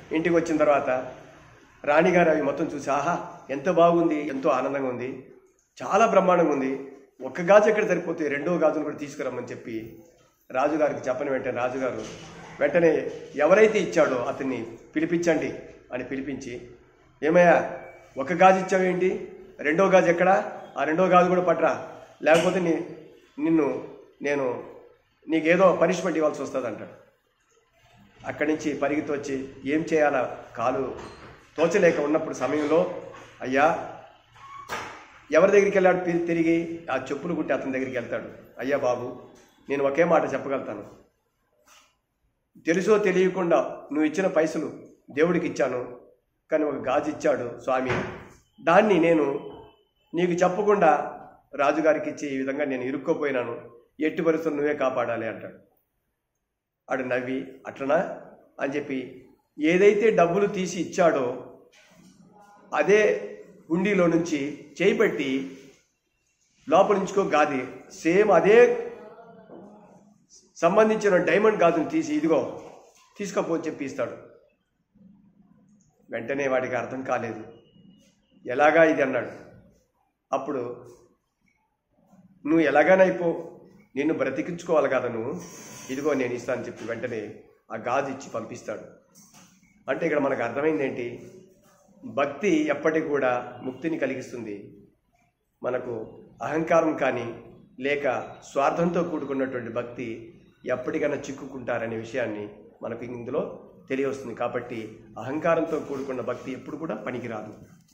ఇంటికి వచ్చిన తర్వాత రాణిగారు అవి మొత్తం చూసి ఆహా ఎంత బాగుంది ఎంతో ఆనందంగా ఉంది చాలా బ్రహ్మాండంగా ఉంది ఒక్క గాజు ఎక్కడ సరిపోతే రెండో గాజును కూడా తీసుకురమ్మని చెప్పి రాజుగారికి చెప్పని వెంటనే రాజుగారు వెంటనే ఎవరైతే ఇచ్చాడో అతన్ని పిలిపించండి అని పిలిపించి ఏమయ్యా ఒక గాజు ఇచ్చావేంటి రెండో గాజు ఎక్కడా ఆ రెండో గాజు కూడా పట్రా లేకపోతే నీ నిన్ను నేను నీకేదో పనిష్మెంట్ ఇవ్వాల్సి వస్తుంది అంటాడు అక్కడి నుంచి పరిగెత్తి వచ్చి ఏం చేయాలా కాలు తోచలేక ఉన్నప్పుడు సమయంలో అయ్యా ఎవరి దగ్గరికి వెళ్ళాడు తి- తిరిగి ఆ చెప్పులు కుట్టి అతని దగ్గరికి వెళ్తాడు అయ్యా బాబు నేను ఒకే మాట చెప్పగలుగుతాను తెలుసో తెలియకుండా నువ్వు ఇచ్చిన పైసలు దేవుడికి ఇచ్చాను కానీ ఒక గాజు ఇచ్చాడు స్వామి దాన్ని నేను నీకు చెప్పకుండా రాజుగారికి ఇచ్చి ఈ విధంగా నేను ఇరుక్కోపోయినాను ఎట్టి పరిస్థితులు నువ్వే కాపాడాలి అంటాడు ఆడు నవ్వి అట్లనా అని చెప్పి ఏదైతే డబ్బులు తీసి ఇచ్చాడో అదే హుండీలో నుంచి చేయి పెట్టి లోపల నుంచుకో గాది సేమ్ అదే సంబంధించిన డైమండ్ గాజును తీసి ఇదిగో తీసుకోపో అని చెప్పి ఇస్తాడు వెంటనే వాడికి అర్థం కాలేదు ఎలాగా ఇది అన్నాడు అప్పుడు నువ్వు ఎలాగానైపో నిన్ను బ్రతికించుకోవాలి కదా నువ్వు ఇదిగో నేను ఇస్తాను చెప్పి వెంటనే ఆ గాజు ఇచ్చి పంపిస్తాడు అంటే ఇక్కడ మనకు అర్థమైంది ఏంటి భక్తి ఎప్పటికి కూడా ముక్తిని కలిగిస్తుంది మనకు అహంకారం కానీ లేక స్వార్థంతో కూడుకున్నటువంటి భక్తి ఎప్పటికైనా చిక్కుకుంటారనే విషయాన్ని మనకు ఇందులో తెలియవస్తుంది కాబట్టి అహంకారంతో కూడుకున్న భక్తి ఎప్పుడు కూడా పనికిరాదు